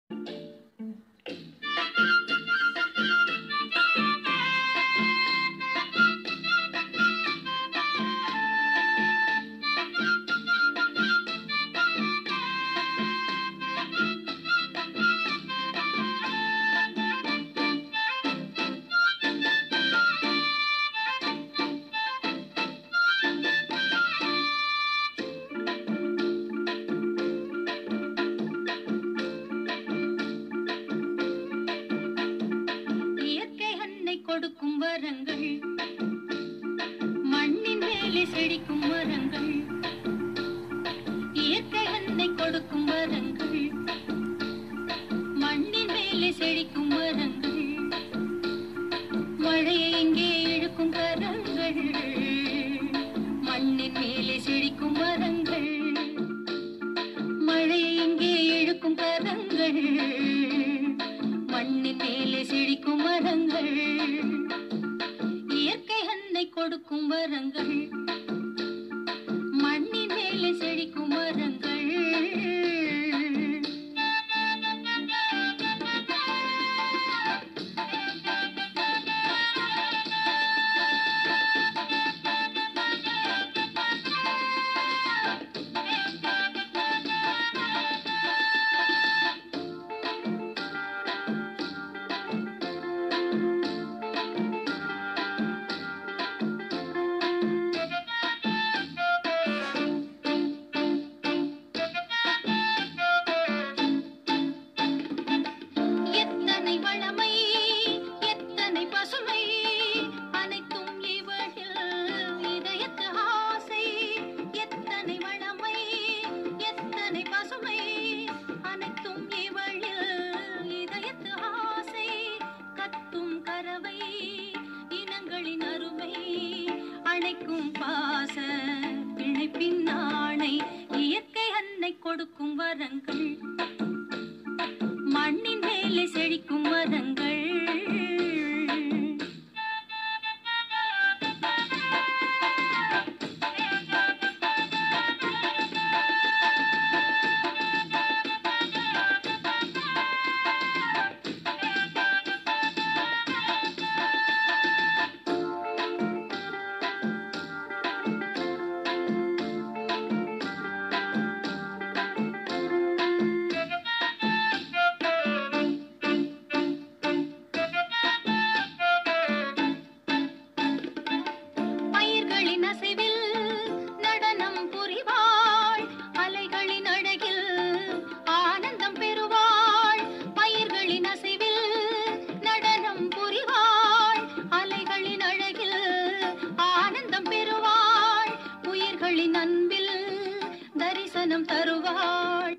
இயற்கை அன்னை கொடுக்கும் வரங்கள் மண்ணின் மேலே செழிக்கும் மரங்கள் இயற்கை அன்னை கொடுக்கும் வரங்கள் மண்ணின் மேலே செழிக்கும் மரங்கள் மழையை இங்கே இழுக்கும் கரங்கள் மண்ணின் மேலே செழிக்கும் மரங்கள் மழையை இங்கே இழுக்கும் கரங்கள் மண்ணின் மேலே செழிக்கும் மரங்கள் இயற்கை அன்னை கொடுக்கும் வரங்கள் மண்ணின் மேலே செழிக்கும் மரங்கள் எத்தனை வளமை எத்தனை பசுமை அனைத்தும் இவளில் இதயத்து ஆசை எத்தனை வளமை எத்தனை பசுமை அனைத்தும் இவளில் இதயத்து ஆசை கத்தும் கரவை இனங்களின் அருமை அணைக்கும் பாச பிணைப்பின் ஆணை இயற்கை அன்னை கொடுக்கும் வரங்கள் மண்ணின் மேலே செழிக்கும் மரங்கள் பயிர்களின் அசைவில் நடனம் புரிவாள் அலைகளின் அழகில் ஆனந்தம் பெறுவாள் பயிர்களின் அசைவில் நடனம் புரிவாள் அலைகளின் அழகில் ஆனந்தம் பெறுவாள் உயிர்களின் அன்பில் தரிசனம் தருவாள்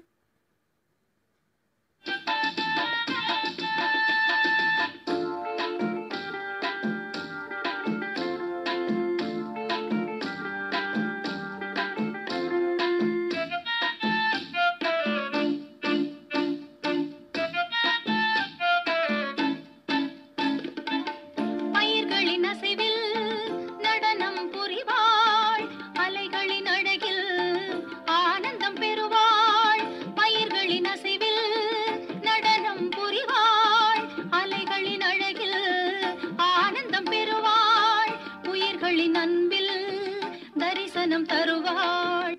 பயிர்களின் அசைவில் நடனம் புரிவாள் அலைகளின் அழகில் ஆனந்தம் பெறுவாள் பயிர்களின் அசைவில் நடனம் புரிவாள் அலைகளின் அழகில் ஆனந்தம் பெறுவாள் உயிர்களின் அன்பில் தரிசனம் தருவாள்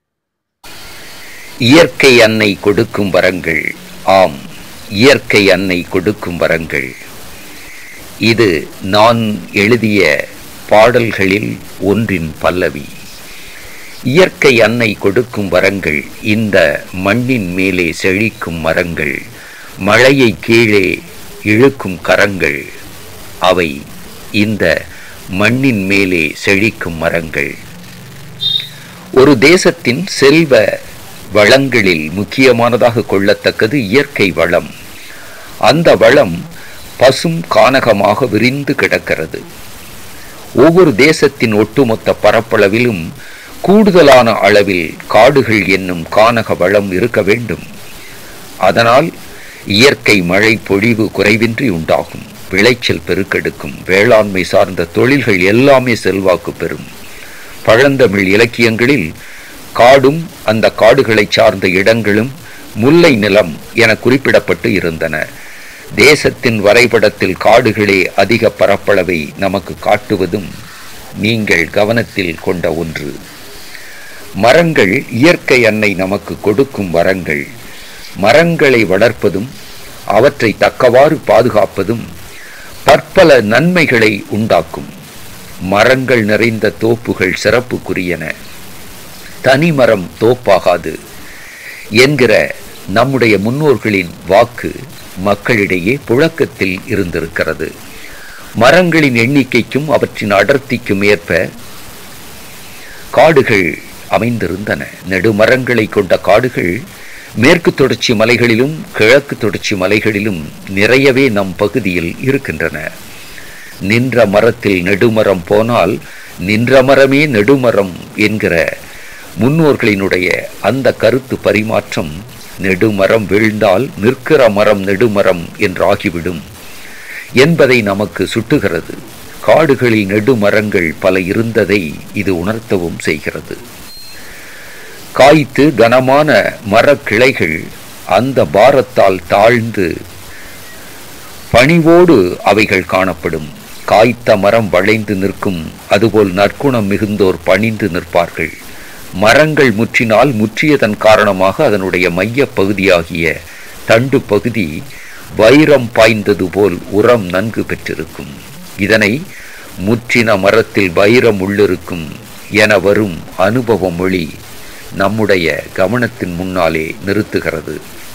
இயற்கை அன்னை கொடுக்கும் வரங்கள் ஆம் இயற்கை அன்னை கொடுக்கும் வரங்கள் இது நான் எழுதிய பாடல்களில் ஒன்றின் பல்லவி இயற்கை அன்னை கொடுக்கும் வரங்கள் இந்த மண்ணின் மேலே செழிக்கும் மரங்கள் மழையை கீழே இழுக்கும் கரங்கள் அவை இந்த மண்ணின் மேலே செழிக்கும் மரங்கள் ஒரு தேசத்தின் செல்வ வளங்களில் முக்கியமானதாக கொள்ளத்தக்கது இயற்கை வளம் அந்த வளம் பசும் கானகமாக விரிந்து கிடக்கிறது ஒவ்வொரு தேசத்தின் ஒட்டுமொத்த பரப்பளவிலும் கூடுதலான அளவில் காடுகள் என்னும் கானக வளம் இருக்க வேண்டும் அதனால் இயற்கை மழை பொழிவு குறைவின்றி உண்டாகும் விளைச்சல் பெருக்கெடுக்கும் வேளாண்மை சார்ந்த தொழில்கள் எல்லாமே செல்வாக்கு பெறும் பழந்தமிழ் இலக்கியங்களில் காடும் அந்த காடுகளை சார்ந்த இடங்களும் முல்லை நிலம் என குறிப்பிடப்பட்டு இருந்தன தேசத்தின் வரைபடத்தில் காடுகளே அதிக பரப்பளவை நமக்கு காட்டுவதும் நீங்கள் கவனத்தில் கொண்ட ஒன்று மரங்கள் இயற்கை அன்னை நமக்கு கொடுக்கும் வரங்கள் மரங்களை வளர்ப்பதும் அவற்றை தக்கவாறு பாதுகாப்பதும் பற்பல நன்மைகளை உண்டாக்கும் மரங்கள் நிறைந்த தோப்புகள் சிறப்புக்குரியன தனிமரம் தோப்பாகாது என்கிற நம்முடைய முன்னோர்களின் வாக்கு மக்களிடையே புழக்கத்தில் இருந்திருக்கிறது மரங்களின் எண்ணிக்கைக்கும் அவற்றின் அடர்த்திக்கும் ஏற்ப காடுகள் அமைந்திருந்தன நெடுமரங்களை கொண்ட காடுகள் மேற்கு தொடர்ச்சி மலைகளிலும் கிழக்கு தொடர்ச்சி மலைகளிலும் நிறையவே நம் பகுதியில் இருக்கின்றன நின்ற மரத்தில் நெடுமரம் போனால் நின்ற மரமே நெடுமரம் என்கிற முன்னோர்களினுடைய அந்த கருத்து பரிமாற்றம் நெடுமரம் வீழ்ந்தால் நிற்கிற மரம் நெடுமரம் என்றாகிவிடும் என்பதை நமக்கு சுட்டுகிறது காடுகளில் நெடுமரங்கள் பல இருந்ததை இது உணர்த்தவும் செய்கிறது காய்த்து கனமான மரக்கிளைகள் அந்த பாரத்தால் தாழ்ந்து பணிவோடு அவைகள் காணப்படும் காய்த்த மரம் வளைந்து நிற்கும் அதுபோல் நற்குணம் மிகுந்தோர் பணிந்து நிற்பார்கள் மரங்கள் முற்றினால் முற்றியதன் காரணமாக அதனுடைய மைய பகுதியாகிய தண்டு பகுதி வைரம் பாய்ந்தது போல் உரம் நன்கு பெற்றிருக்கும் இதனை முற்றின மரத்தில் வைரம் உள்ளிருக்கும் என வரும் அனுபவ மொழி நம்முடைய கவனத்தின் முன்னாலே நிறுத்துகிறது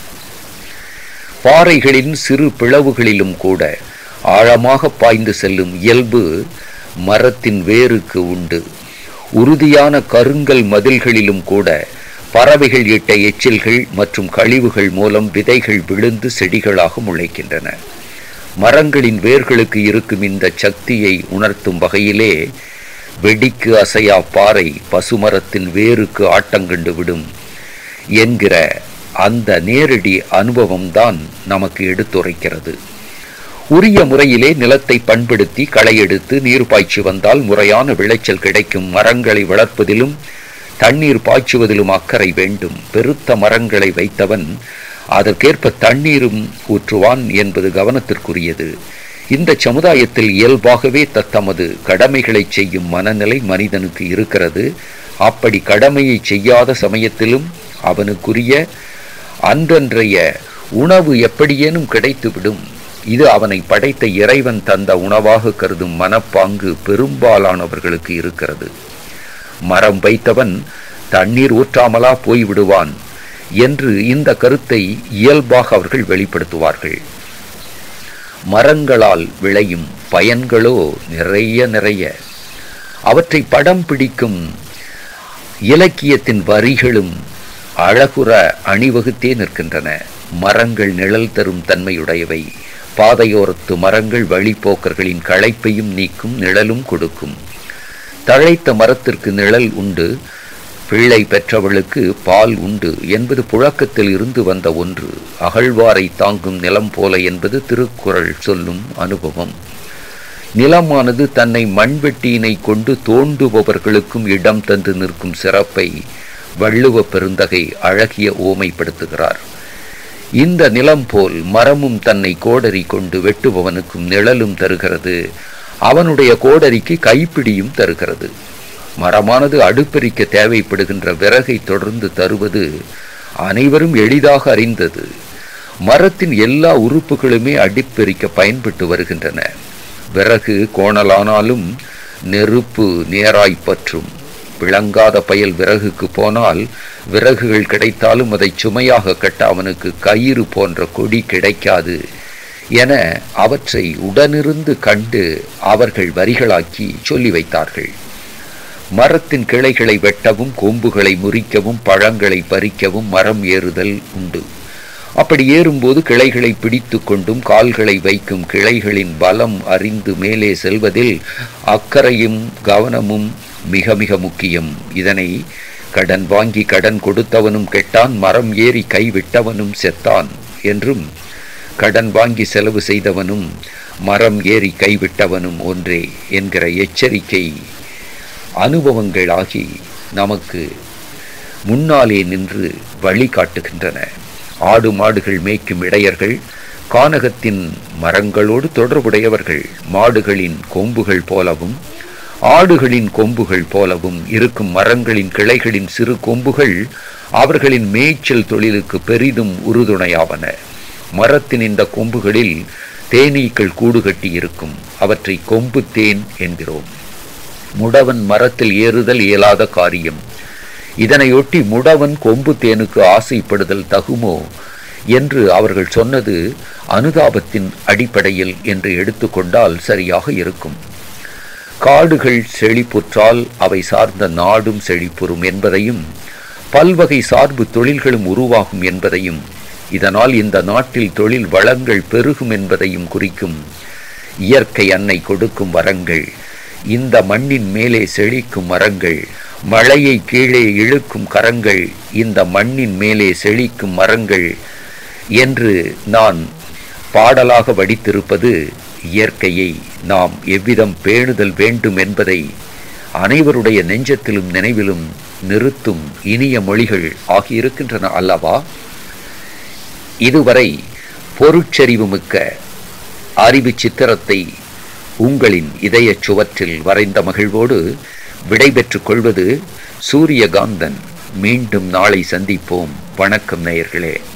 பாறைகளின் சிறு பிளவுகளிலும் கூட ஆழமாக பாய்ந்து செல்லும் இயல்பு மரத்தின் வேருக்கு உண்டு உறுதியான கருங்கல் மதில்களிலும் கூட பறவைகள் இட்ட எச்சில்கள் மற்றும் கழிவுகள் மூலம் விதைகள் விழுந்து செடிகளாக முளைக்கின்றன மரங்களின் வேர்களுக்கு இருக்கும் இந்த சக்தியை உணர்த்தும் வகையிலே வெடிக்கு அசையா பாறை பசுமரத்தின் வேருக்கு ஆட்டங்கண்டு விடும் என்கிற அந்த நேரடி அனுபவம்தான் நமக்கு எடுத்துரைக்கிறது உரிய முறையிலே நிலத்தை பண்படுத்தி களை எடுத்து நீர் பாய்ச்சி வந்தால் முறையான விளைச்சல் கிடைக்கும் மரங்களை வளர்ப்பதிலும் தண்ணீர் பாய்ச்சுவதிலும் அக்கறை வேண்டும் பெருத்த மரங்களை வைத்தவன் அதற்கேற்ப தண்ணீரும் ஊற்றுவான் என்பது கவனத்திற்குரியது இந்த சமுதாயத்தில் இயல்பாகவே தத்தமது கடமைகளை செய்யும் மனநிலை மனிதனுக்கு இருக்கிறது அப்படி கடமையை செய்யாத சமயத்திலும் அவனுக்குரிய அன்றன்றைய உணவு எப்படியேனும் கிடைத்துவிடும் இது அவனை படைத்த இறைவன் தந்த உணவாக கருதும் மனப்பாங்கு பெரும்பாலானவர்களுக்கு இருக்கிறது மரம் வைத்தவன் தண்ணீர் ஊற்றாமலா போய்விடுவான் என்று இந்த கருத்தை இயல்பாக அவர்கள் வெளிப்படுத்துவார்கள் மரங்களால் விளையும் பயன்களோ நிறைய நிறைய அவற்றை படம் பிடிக்கும் இலக்கியத்தின் வரிகளும் அழகுற அணிவகுத்தே நிற்கின்றன மரங்கள் நிழல் தரும் தன்மையுடையவை பாதையோரத்து மரங்கள் வழிப்போக்கர்களின் களைப்பையும் நீக்கும் நிழலும் கொடுக்கும் தழைத்த மரத்திற்கு நிழல் உண்டு பிள்ளை பெற்றவளுக்கு பால் உண்டு என்பது புழக்கத்தில் இருந்து வந்த ஒன்று அகழ்வாரை தாங்கும் நிலம் போல என்பது திருக்குறள் சொல்லும் அனுபவம் நிலமானது தன்னை மண்வெட்டியினை கொண்டு தோண்டுபவர்களுக்கும் இடம் தந்து நிற்கும் சிறப்பை வள்ளுவ பெருந்தகை அழகிய ஓமைப்படுத்துகிறார் இந்த நிலம் போல் மரமும் தன்னை கோடரி கொண்டு வெட்டுபவனுக்கும் நிழலும் தருகிறது அவனுடைய கோடரிக்கு கைப்பிடியும் தருகிறது மரமானது அடுப்பெரிக்க தேவைப்படுகின்ற விறகை தொடர்ந்து தருவது அனைவரும் எளிதாக அறிந்தது மரத்தின் எல்லா உறுப்புகளுமே அடிப்பெரிக்க பயன்பட்டு வருகின்றன விறகு கோணலானாலும் நெருப்பு நேராய் பற்றும் விளங்காத பயல் விறகுக்கு போனால் விறகுகள் கிடைத்தாலும் அதை சுமையாக கட்ட அவனுக்கு கயிறு போன்ற கொடி கிடைக்காது என அவற்றை உடனிருந்து கண்டு அவர்கள் வரிகளாக்கி சொல்லி வைத்தார்கள் மரத்தின் கிளைகளை வெட்டவும் கொம்புகளை முறிக்கவும் பழங்களை பறிக்கவும் மரம் ஏறுதல் உண்டு அப்படி ஏறும்போது கிளைகளை பிடித்து கொண்டும் கால்களை வைக்கும் கிளைகளின் பலம் அறிந்து மேலே செல்வதில் அக்கறையும் கவனமும் மிக மிக முக்கியம் இதனை கடன் வாங்கி கடன் கொடுத்தவனும் கெட்டான் மரம் ஏறி கைவிட்டவனும் செத்தான் என்றும் கடன் வாங்கி செலவு செய்தவனும் மரம் ஏறி கைவிட்டவனும் ஒன்றே என்கிற எச்சரிக்கை அனுபவங்களாகி நமக்கு முன்னாலே நின்று வழி காட்டுகின்றன ஆடு மாடுகள் மேய்க்கும் இடையர்கள் கானகத்தின் மரங்களோடு தொடர்புடையவர்கள் மாடுகளின் கொம்புகள் போலவும் ஆடுகளின் கொம்புகள் போலவும் இருக்கும் மரங்களின் கிளைகளின் சிறு கொம்புகள் அவர்களின் மேய்ச்சல் தொழிலுக்கு பெரிதும் உறுதுணையாவன மரத்தின் இந்த கொம்புகளில் தேனீக்கள் கூடு கட்டி இருக்கும் அவற்றை கொம்பு தேன் என்கிறோம் முடவன் மரத்தில் ஏறுதல் இயலாத காரியம் இதனையொட்டி முடவன் கொம்பு தேனுக்கு ஆசைப்படுதல் தகுமோ என்று அவர்கள் சொன்னது அனுதாபத்தின் அடிப்படையில் என்று எடுத்துக்கொண்டால் சரியாக இருக்கும் காடுகள் செழிப்புற்றால் அவை சார்ந்த நாடும் செழிப்புறும் என்பதையும் பல்வகை சார்பு தொழில்களும் உருவாகும் என்பதையும் இதனால் இந்த நாட்டில் தொழில் வளங்கள் பெருகும் என்பதையும் குறிக்கும் இயற்கை அன்னை கொடுக்கும் வரங்கள் இந்த மண்ணின் மேலே செழிக்கும் மரங்கள் மழையை கீழே இழுக்கும் கரங்கள் இந்த மண்ணின் மேலே செழிக்கும் மரங்கள் என்று நான் பாடலாக வடித்திருப்பது இயற்கையை நாம் எவ்விதம் பேணுதல் வேண்டும் என்பதை அனைவருடைய நெஞ்சத்திலும் நினைவிலும் நிறுத்தும் இனிய மொழிகள் ஆகியிருக்கின்றன அல்லவா இதுவரை பொருட்செறிவு மிக்க அறிவு சித்திரத்தை உங்களின் இதயச் சுவற்றில் வரைந்த மகிழ்வோடு விடைபெற்றுக் கொள்வது சூரியகாந்தன் மீண்டும் நாளை சந்திப்போம் வணக்கம் நேயர்களே